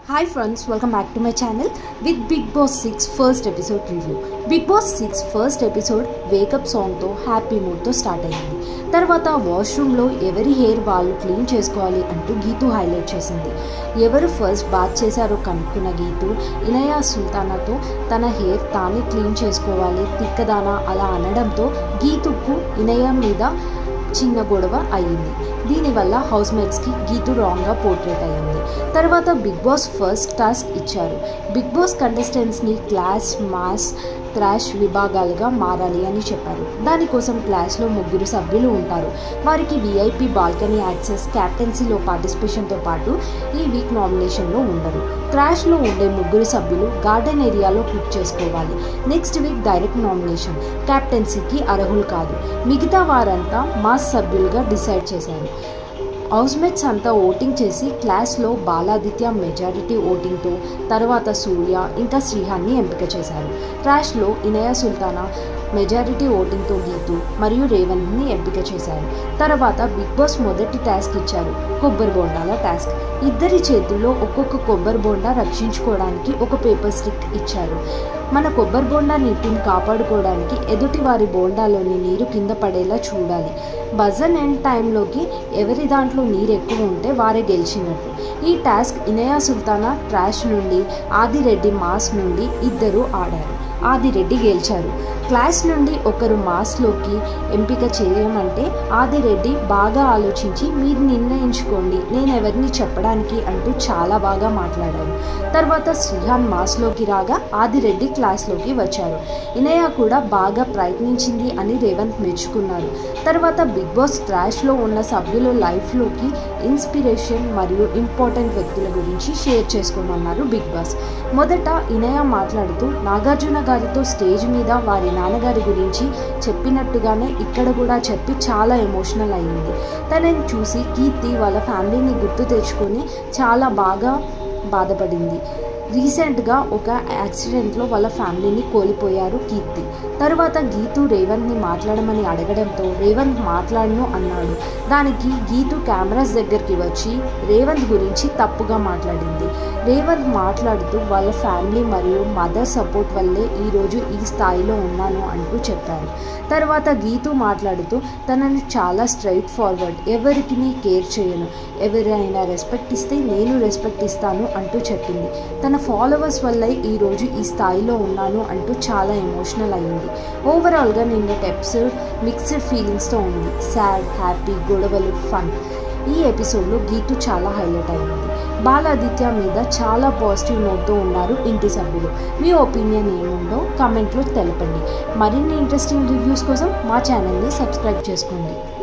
hi friends welcome back to my channel with Bigg Boss six first episode review Bigg Boss six first episode wake up సాంగ్తో happy మూడ్తో start అయింది తర్వాత వాష్రూమ్లో ఎవరి hair వాళ్ళు clean చేసుకోవాలి అంటూ గీతు హైలైట్ చేసింది ఎవరు ఫస్ట్ బాత్ చేశారో కనుక్కున్న గీతు ఇనయా సుల్తానాతో తన హెయిర్ తానే క్లీన్ చేసుకోవాలి తిక్కదానా అలా అనడంతో గీతుకు ఇనయ మీద చిన్న గొడవ అయ్యింది దీనివల్ల హౌస్ మేట్స్కి గీతు రాంగ్గా పోర్ట్రేట్ అయ్యింది తర్వాత బిగ్ బాస్ ఫస్ట్ టాస్క్ ఇచ్చారు బిగ్ బాస్ కంటెస్టెంట్స్ని క్లాస్ మాస్ థ్రాష్ విభాగాలుగా మారాలి అని చెప్పారు దానికోసం క్లాస్లో ముగ్గురు సభ్యులు ఉంటారు వారికి విఐపి బాల్కనీ యాక్సెస్ క్యాప్టెన్సీలో పార్టిసిపేషన్తో పాటు ఈ వీక్ నామినేషన్లో ఉండరు థ్రాష్లో ఉండే ముగ్గురు సభ్యులు గార్డెన్ ఏరియాలో పిక్ చేసుకోవాలి నెక్స్ట్ వీక్ డైరెక్ట్ నామినేషన్ క్యాప్టెన్సీకి అర్హులు కాదు మిగతా వారంతా మాస్ సభ్యులుగా డిసైడ్ చేశారు హౌస్మేట్స్ అంతా ఓటింగ్ చేసి క్లాస్లో బాలాదిత్య మెజారిటీ ఓటింగ్తో తర్వాత సూర్య ఇంకా శ్రీహాన్ని ఎంపిక చేశారు ట్రాష్లో ఇనయ సుల్తానా మెజారిటీ ఓటింగ్తో గీతు మరియు రేవంత్ని ఎంపిక చేశారు తర్వాత బిగ్ బాస్ మొదటి టాస్క్ ఇచ్చారు కొబ్బరి బోండాల టాస్క్ ఇద్దరి చేతుల్లో ఒక్కొక్క కొబ్బరి బోండా రక్షించుకోవడానికి ఒక పేపర్ స్టిక్ ఇచ్చారు మన కొబ్బరి బోండా నీటిని కాపాడుకోవడానికి ఎదుటి వారి బోండాలోని నీరు కింద పడేలా చూడాలి బజన్ ఎండ్ టైంలోకి ఎవరి దాంట్లో నీరు ఎక్కువ ఉంటే వారే గెలిచినట్టు ఈ టాస్క్ ఇనయా సుల్తానా ట్రాష్ నుండి ఆదిరెడ్డి మాస్ నుండి ఇద్దరు ఆడారు ఆదిరెడ్డి గెలిచారు క్లాస్ నుండి ఒకరు మాస్లోకి ఎంపిక చేయమంటే ఆదిరెడ్డి బాగా ఆలోచించి మీరు నిర్ణయించుకోండి నేను ఎవరిని చెప్పడానికి అంటూ చాలా బాగా మాట్లాడారు తర్వాత శ్రీహాన్ మాస్లోకి రాగా ఆదిరెడ్డి క్లాస్లోకి వచ్చారు ఇనయ కూడా బాగా ప్రయత్నించింది అని రేవంత్ మెచ్చుకున్నారు తర్వాత బిగ్ బాస్ ట్రాష్లో ఉన్న సభ్యుల లైఫ్లోకి ఇన్స్పిరేషన్ మరియు ఇంపార్టెంట్ వ్యక్తుల గురించి షేర్ చేసుకోమన్నారు బిగ్ బాస్ మొదట ఇనయ మాట్లాడుతూ నాగార్జున గారితో స్టేజ్ మీద వారి నాన్నగారి గురించి చెప్పినట్టుగానే ఇక్కడ కూడా చెప్పి చాలా ఎమోషనల్ అయ్యింది తనని చూసి కీర్తి వాళ్ళ ఫ్యామిలీని గుర్తు తెచ్చుకొని చాలా బాగా బాధపడింది రీసెంట్గా ఒక యాక్సిడెంట్లో వాళ్ళ ఫ్యామిలీని కోల్పోయారు కీర్తి తర్వాత గీతు రేవంత్ని మాట్లాడమని అడగడంతో రేవంత్ మాట్లాడను అన్నాడు దానికి గీతు కెమెరాస్ దగ్గరికి వచ్చి రేవంత్ గురించి తప్పుగా మాట్లాడింది రేవంత్ మాట్లాడుతూ వాళ్ళ ఫ్యామిలీ మరియు మదర్ సపోర్ట్ వల్లే ఈరోజు ఈ స్థాయిలో ఉన్నాను అంటూ చెప్పారు తర్వాత గీతు మాట్లాడుతూ తనని చాలా స్ట్రైట్ ఫార్వర్డ్ ఎవరికి కేర్ చేయను ఎవరైనా రెస్పెక్ట్ ఇస్తే నేను రెస్పెక్ట్ ఇస్తాను అంటూ చెప్పింది తన ఫాలోవర్స్ వల్ల ఈరోజు ఈ స్థాయిలో ఉన్నాను అంటూ చాలా ఎమోషనల్ అయ్యింది ఓవరాల్గా నిన్నటి ఎపిసోడ్ మిక్స్డ్ ఫీలింగ్స్తో ఉంది సాడ్ హ్యాపీ గొడవలు ఫన్ ఈ ఎపిసోడ్లో గీతు చాలా హైలైట్ అయింది బాలాదిత్య మీద చాలా పాజిటివ్ నోట్తో ఉన్నారు ఇంటి సభ్యులు మీ ఒపీనియన్ ఏముందో కామెంట్లో తెలపండి మరిన్ని ఇంట్రెస్టింగ్ రివ్యూస్ కోసం మా ఛానల్ని సబ్స్క్రైబ్ చేసుకోండి